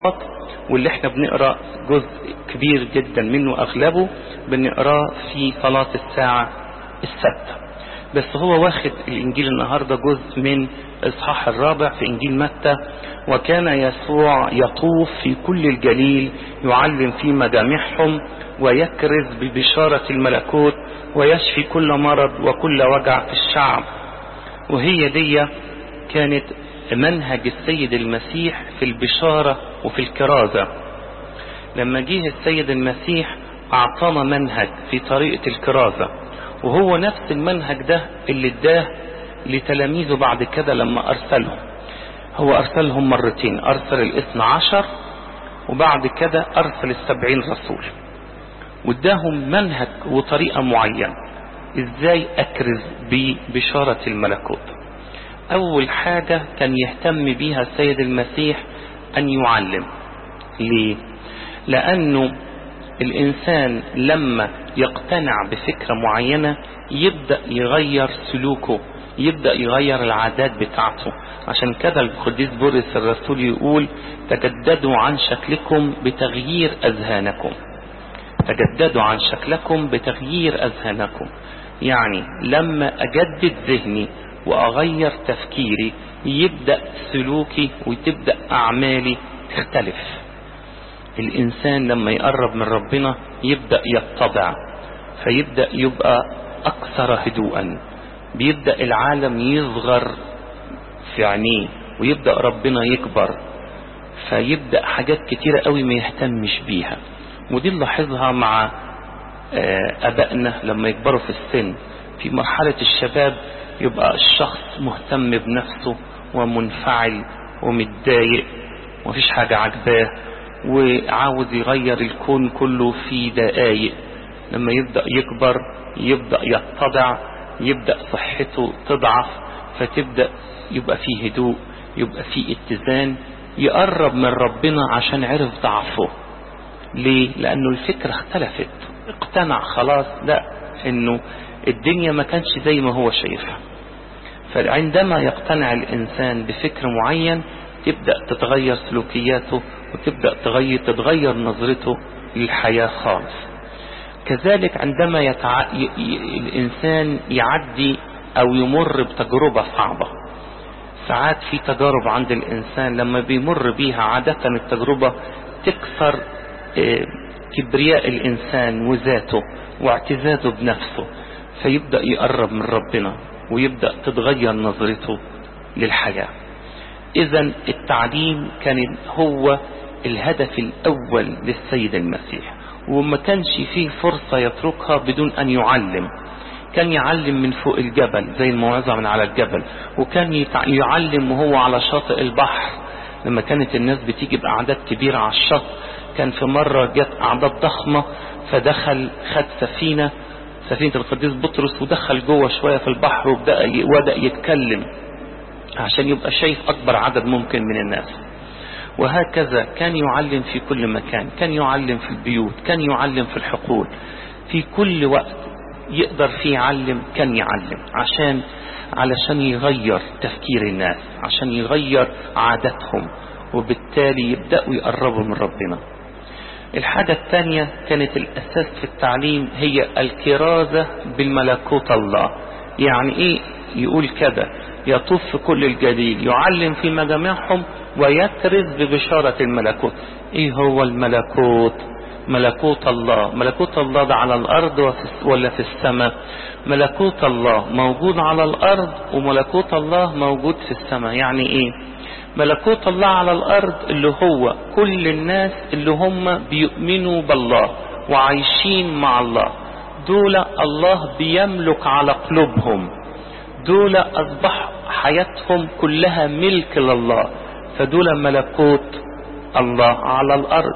واللي احنا بنقرأ جزء كبير جدا منه اغلبه بنقراه في صلاة الساعة السادسة بس هو واخد الانجيل النهاردة جزء من الاصحاح الرابع في انجيل متى وكان يسوع يطوف في كل الجليل يعلم في مجامعهم ويكرز ببشارة الملكوت ويشفي كل مرض وكل وجع في الشعب وهي دي كانت منهج السيد المسيح في البشارة وفي الكرازة لما جه السيد المسيح أعطانا منهج في طريقة الكرازة وهو نفس المنهج ده اللي اداه لتلاميذه بعد كده لما أرسلهم هو أرسلهم مرتين أرسل الاثنى عشر وبعد كده أرسل السبعين رسول واداهم منهج وطريقة معينة ازاي أكرز ببشارة الملكوت أول حاجة كان يهتم بيها السيد المسيح أن يعلم ليه؟ لأنه الإنسان لما يقتنع بفكرة معينة يبدأ يغير سلوكه يبدأ يغير العادات بتاعته عشان كده القديس بولس الرسول يقول تجددوا عن شكلكم بتغيير أذهانكم تجددوا عن شكلكم بتغيير أذهانكم يعني لما أجدد ذهني وأغير تفكيري يبدأ سلوكي وتبدأ أعمالي تختلف الإنسان لما يقرب من ربنا يبدأ يتضع فيبدأ يبقى أكثر هدوءا بيبدأ العالم يصغر في عينيه ويبدأ ربنا يكبر فيبدأ حاجات كتيرة قوي ما يهتمش بيها ودي نلاحظها مع أبائنا لما يكبروا في السن في مرحلة الشباب يبقى الشخص مهتم بنفسه ومنفعل ومتضايق ومفيش حاجة عجباه وعاوز يغير الكون كله في دقايق لما يبدأ يكبر يبدأ يتضع يبدأ صحته تضعف فتبدأ يبقى فيه هدوء يبقى فيه اتزان يقرب من ربنا عشان عرف ضعفه ليه لانه الفكرة اختلفت اقتنع خلاص لا انه الدنيا ما كانش زي ما هو شايفها فعندما يقتنع الانسان بفكر معين تبدأ تتغير سلوكياته وتبدأ تغير تتغير نظرته للحياة خالص كذلك عندما يتع... ي... ي... الإنسان يعدي أو يمر بتجربة صعبة ساعات في تجارب عند الإنسان لما بيمر بيها عادة التجربة تكسر اه كبرياء الإنسان وذاته واعتزازه بنفسه فيبدأ يقرب من ربنا ويبدأ تتغير نظرته للحياة إذا التعليم كان هو الهدف الأول للسيد المسيح وما كانش فيه فرصة يتركها بدون أن يعلم كان يعلم من فوق الجبل زي الموعظة من على الجبل وكان يعلم وهو على شاطئ البحر لما كانت الناس بتيجي بأعداد كبيرة على الشط كان في مرة جت أعداد ضخمة فدخل خد سفينة سفينة القديس بطرس ودخل جوه شوية في البحر وبدأ يتكلم عشان يبقى شايف أكبر عدد ممكن من الناس وهكذا كان يعلم في كل مكان كان يعلم في البيوت كان يعلم في الحقول في كل وقت يقدر فيه يعلم كان يعلم عشان علشان يغير تفكير الناس عشان يغير عاداتهم وبالتالي يبدأوا يقربوا من ربنا الحاجة الثانية كانت الأساس في التعليم هي الكرازة بالملكوت الله يعني ايه يقول كده يطوف في كل الجليل يعلم في مجامعهم ويكرز ببشارة الملكوت ايه هو الملكوت ملكوت الله ملكوت الله ده على الارض ولا في السماء ملكوت الله موجود على الارض وملكوت الله موجود في السماء يعني ايه ملكوت الله على الارض اللي هو كل الناس اللي هم بيؤمنوا بالله وعايشين مع الله دول الله بيملك على قلوبهم دول أصبح حياتهم كلها ملك لله فدول ملكوت الله على الأرض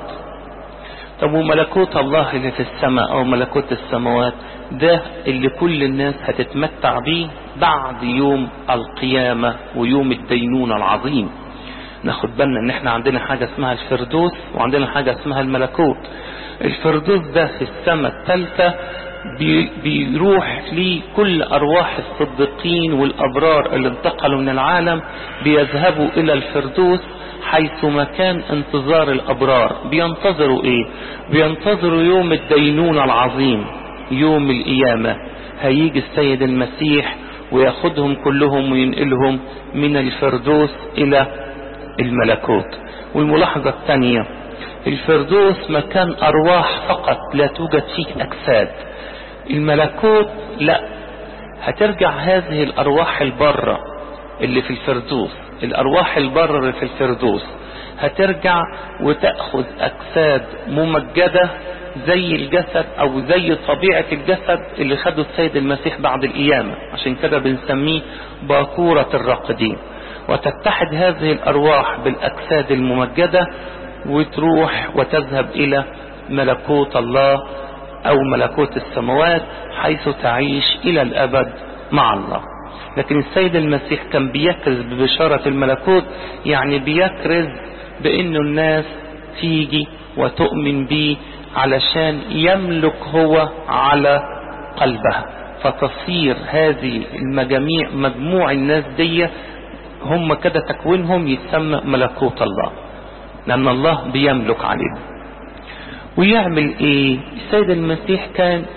طب وملكوت الله اللي في السماء أو ملكوت السماوات ده اللي كل الناس هتتمتع بيه بعد يوم القيامة ويوم الدينونة العظيم ناخد بالنا ان احنا عندنا حاجة اسمها الفردوس وعندنا حاجة اسمها الملكوت الفردوس ده في السماء الثالثة بي بيروح لكل أرواح الصديقين والأبرار اللي انتقلوا من العالم بيذهبوا إلى الفردوس حيث مكان انتظار الأبرار بينتظروا إيه بينتظروا يوم الدينونة العظيم يوم القيامة هيجي السيد المسيح وياخدهم كلهم وينقلهم من الفردوس إلى الملكوت والملاحظة الثانية الفردوس مكان أرواح فقط لا توجد فيه أجساد الملكوت لا هترجع هذه الأرواح البرة اللي في الفردوس الأرواح البرة اللي في الفردوس هترجع وتأخذ أجساد ممجدة زي الجسد أو زي طبيعة الجسد اللي خده السيد المسيح بعد القيامة عشان كده بنسميه باكورة الراقدين وتتحد هذه الأرواح بالأجساد الممجدة وتروح وتذهب إلى ملكوت الله أو ملكوت السماوات حيث تعيش إلى الأبد مع الله لكن السيد المسيح كان بيكرز ببشارة الملكوت يعني بيكرز بأنه الناس تيجي وتؤمن به علشان يملك هو على قلبها فتصير هذه المجاميع مجموع الناس دي هم كده تكوينهم يتسمى ملكوت الله لأن الله بيملك عليهم ويعمل ايه السيد المسيح كان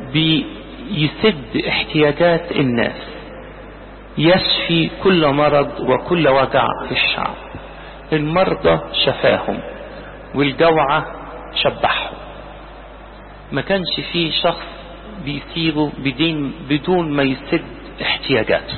بيسد احتياجات الناس يشفي كل مرض وكل وجع في الشعب المرضى شفاهم والجوعة شبعهم ما كانش فيه شخص بيسيبه بدين بدون ما يسد احتياجاته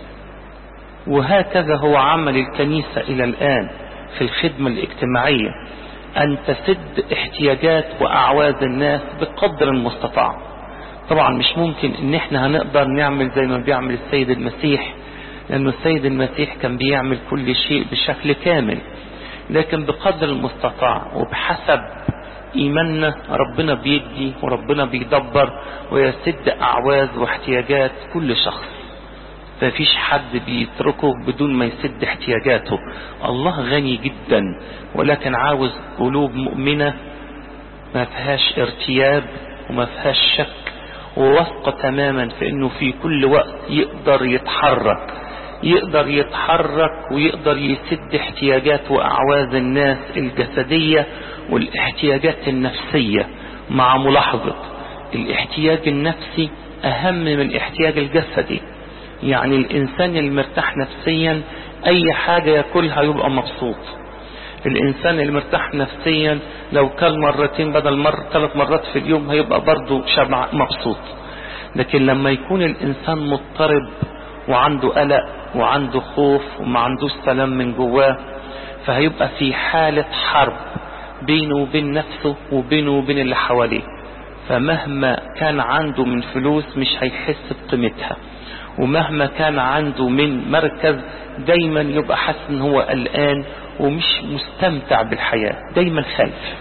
وهكذا هو عمل الكنيسة إلى الآن في الخدمة الاجتماعية أن تسد احتياجات وأعواز الناس بقدر المستطاع طبعا مش ممكن ان احنا هنقدر نعمل زي ما بيعمل السيد المسيح لأنه السيد المسيح كان بيعمل كل شيء بشكل كامل لكن بقدر المستطاع وبحسب إيماننا ربنا بيدي وربنا بيدبر ويسد أعواز واحتياجات كل شخص ففيش حد بيتركه بدون ما يسد احتياجاته الله غني جدا ولكن عاوز قلوب مؤمنة ما فيهاش ارتياب وما فيهاش شك وواثقة تماما في انه في كل وقت يقدر يتحرك يقدر يتحرك ويقدر يسد احتياجات واعواز الناس الجسدية والاحتياجات النفسية مع ملاحظة الاحتياج النفسي اهم من الاحتياج الجسدي يعني الانسان المرتاح نفسيا اي حاجة ياكلها يبقى مبسوط الانسان المرتاح نفسيا لو كل مرتين بدل مرة ثلاث مرات في اليوم هيبقى برضه شبع مبسوط لكن لما يكون الانسان مضطرب وعنده قلق وعنده خوف وما عندوش سلام من جواه فهيبقى في حالة حرب بينه وبين نفسه وبينه وبين اللي حواليه فمهما كان عنده من فلوس مش هيحس بقيمتها ومهما كان عنده من مركز دايما يبقى حاسس ان هو قلقان ومش مستمتع بالحياة دايما خايف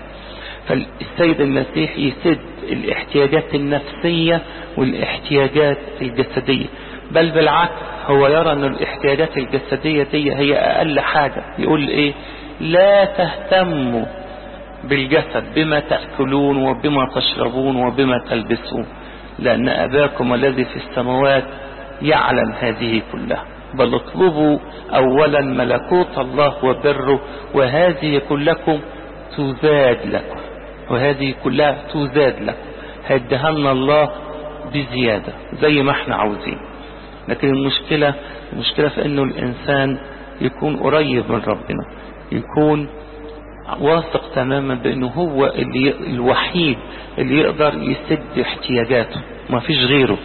فالسيد المسيح يسد الاحتياجات النفسية والاحتياجات الجسدية بل بالعكس هو يرى ان الاحتياجات الجسدية دي هي اقل حاجة يقول ايه لا تهتموا بالجسد بما تأكلون وبما تشربون وبما تلبسون لأن أباكم الذي في السماوات يعلم هذه كلها بل اطلبوا أولا ملكوت الله وبره وهذه كلكم تزاد لكم وهذه كلها تزاد لكم هيدهلنا الله بزيادة زي ما احنا عاوزين لكن المشكلة المشكلة في انه الانسان يكون قريب من ربنا يكون واثق تماما بانه هو اللي الوحيد اللي يقدر يسد احتياجاته ما فيش غيره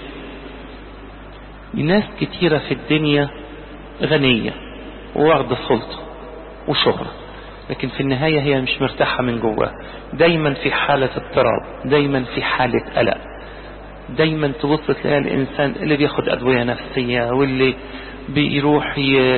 ناس كتيرة في الدنيا غنية وواخدة سلطة وشهرة لكن في النهاية هي مش مرتاحة من جواها دايما في حالة اضطراب دايما في حالة قلق دايما تبص تلاقي الانسان اللي بياخد ادوية نفسية واللي بيروح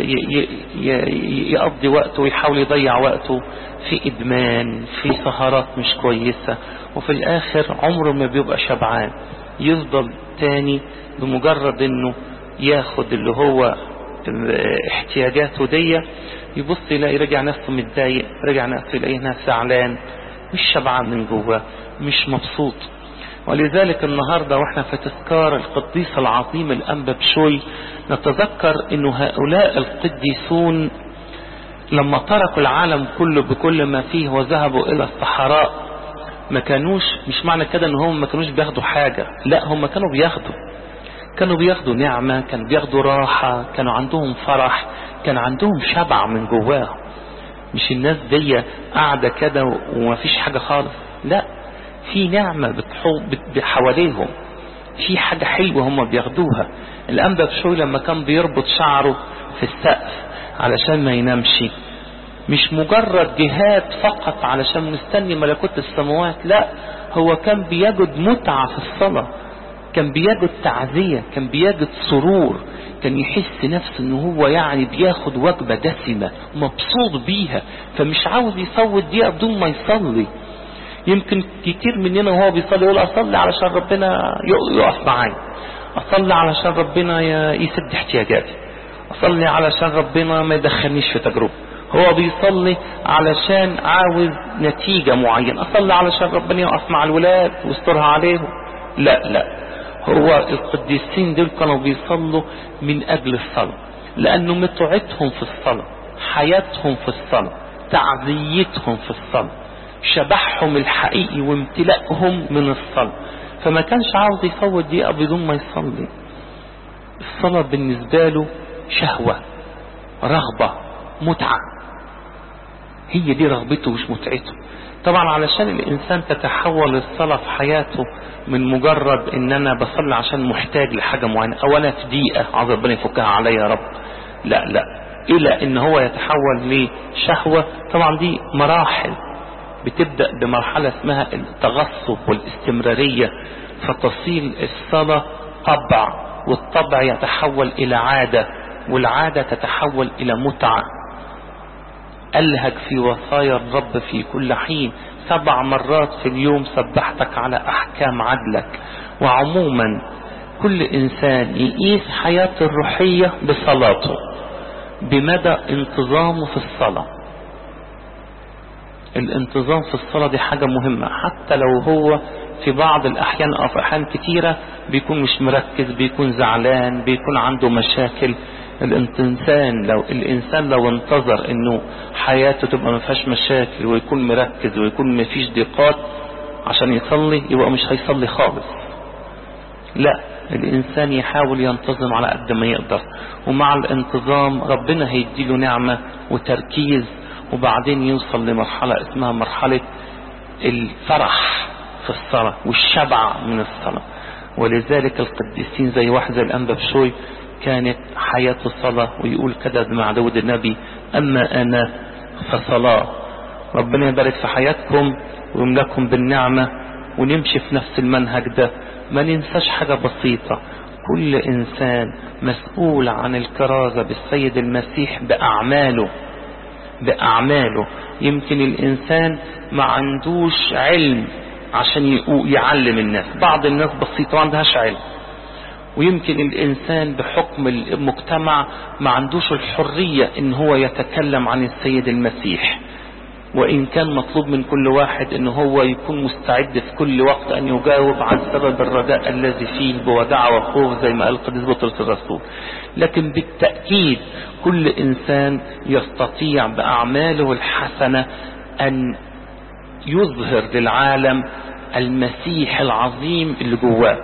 يقضي وقته ويحاول يضيع وقته في ادمان في سهرات مش كويسة وفي الاخر عمره ما بيبقى شبعان يفضل تاني بمجرد انه ياخد اللي هو احتياجاته دي يبص يلاقي رجع نفسه متضايق رجع نفسه يلاقيه نفسه زعلان مش شبعان من جواه مش مبسوط ولذلك النهاردة واحنا في تذكار القديس العظيم الأنبا بشوي نتذكر انه هؤلاء القديسون لما تركوا العالم كله بكل ما فيه وذهبوا الى الصحراء ما كانوش مش معنى كده ان هم ما كانوش بياخدوا حاجة لا هم كانوا بياخدوا كانوا بياخدوا نعمة كانوا بياخدوا راحة كانوا عندهم فرح كان عندهم شبع من جواهم مش الناس دي قاعدة كده ومفيش حاجة خالص لا في نعمة بتحو- حواليهم في حاجة حلوة هم بياخدوها الأنبا بشوي لما كان بيربط شعره في السقف علشان ما ينامش مش مجرد جهاد فقط علشان مستني ملكوت السماوات لا هو كان بيجد متعة في الصلاة كان بيجد تعزية كان بيجد سرور كان يحس نفسه ان هو يعني بياخد وجبة دسمة مبسوط بيها فمش عاوز يفوت دقيقة بدون ما يصلي يمكن كتير مننا وهو بيصلي يقول اصلي علشان ربنا يقف معايا اصلي علشان ربنا يسد احتياجاتي اصلي علشان ربنا ما يدخلنيش في تجربة هو بيصلي علشان عاوز نتيجة معينة اصلي علشان ربنا يقف مع الولاد ويسترها عليهم لا لا هو القديسين دول كانوا بيصلوا من اجل الصلاة لانه متعتهم في الصلاة حياتهم في الصلاة تعزيتهم في الصلاة شبحهم الحقيقي وامتلاءهم من الصلاة فما كانش عاوز يفوت دقيقة بدون ما يصلي الصلاة بالنسبة له شهوة رغبة متعة هي دي رغبته مش متعته طبعا علشان الانسان تتحول الصلاة في حياته من مجرد ان انا بصلي عشان محتاج لحاجة معينة او انا في دقيقة عاوز ربنا يفكها عليا يا رب لا لا الى ان هو يتحول لشهوة طبعا دي مراحل بتبدأ بمرحلة اسمها التغصب والاستمرارية فتصيل الصلاة طبع والطبع يتحول الى عادة والعادة تتحول الى متعة ألهج في وصايا الرب في كل حين سبع مرات في اليوم سبحتك على أحكام عدلك وعموما كل إنسان يقيس حياته الروحية بصلاته بمدى انتظامه في الصلاة الانتظام في الصلاة دي حاجة مهمة حتى لو هو في بعض الأحيان أو في أحيان كتيرة بيكون مش مركز بيكون زعلان بيكون عنده مشاكل الانسان لو الانسان لو انتظر انه حياته تبقى ما فيهاش مشاكل ويكون مركز ويكون ما فيش ضيقات عشان يصلي يبقى مش هيصلي خالص لا الانسان يحاول ينتظم على قد ما يقدر ومع الانتظام ربنا هيديله نعمة وتركيز وبعدين يوصل لمرحلة اسمها مرحلة الفرح في الصلاة والشبع من الصلاة ولذلك القديسين زي واحد زي الأنبا بشوي كانت حياته صلاة ويقول كده مع داود النبي أما أنا فصلاة ربنا يبارك في حياتكم ويملكم بالنعمة ونمشي في نفس المنهج ده ما ننساش حاجة بسيطة كل إنسان مسؤول عن الكرازة بالسيد المسيح بأعماله بأعماله يمكن الإنسان ما عندوش علم عشان يعلم الناس بعض الناس بسيطة ما عندهاش علم ويمكن الإنسان بحكم المجتمع ما عندوش الحرية إن هو يتكلم عن السيد المسيح وإن كان مطلوب من كل واحد إن هو يكون مستعد في كل وقت أن يجاوب عن سبب الرجاء الذي فيه بوداع وخوف زي ما قال القديس بطرس الرسول لكن بالتأكيد كل إنسان يستطيع بأعماله الحسنة أن يظهر للعالم المسيح العظيم اللي جواه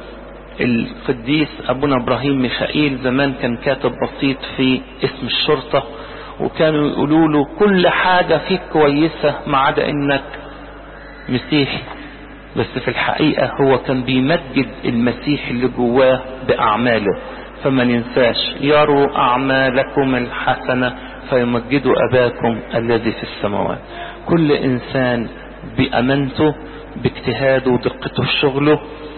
القديس أبونا إبراهيم ميخائيل زمان كان كاتب بسيط في اسم الشرطة وكانوا يقولوا له كل حاجة فيك كويسة ما عدا انك مسيحي بس في الحقيقة هو كان بيمجد المسيح اللي جواه بأعماله فما ننساش يروا أعمالكم الحسنة فيمجدوا أباكم الذي في السماوات كل إنسان بأمانته باجتهاده ودقته في شغله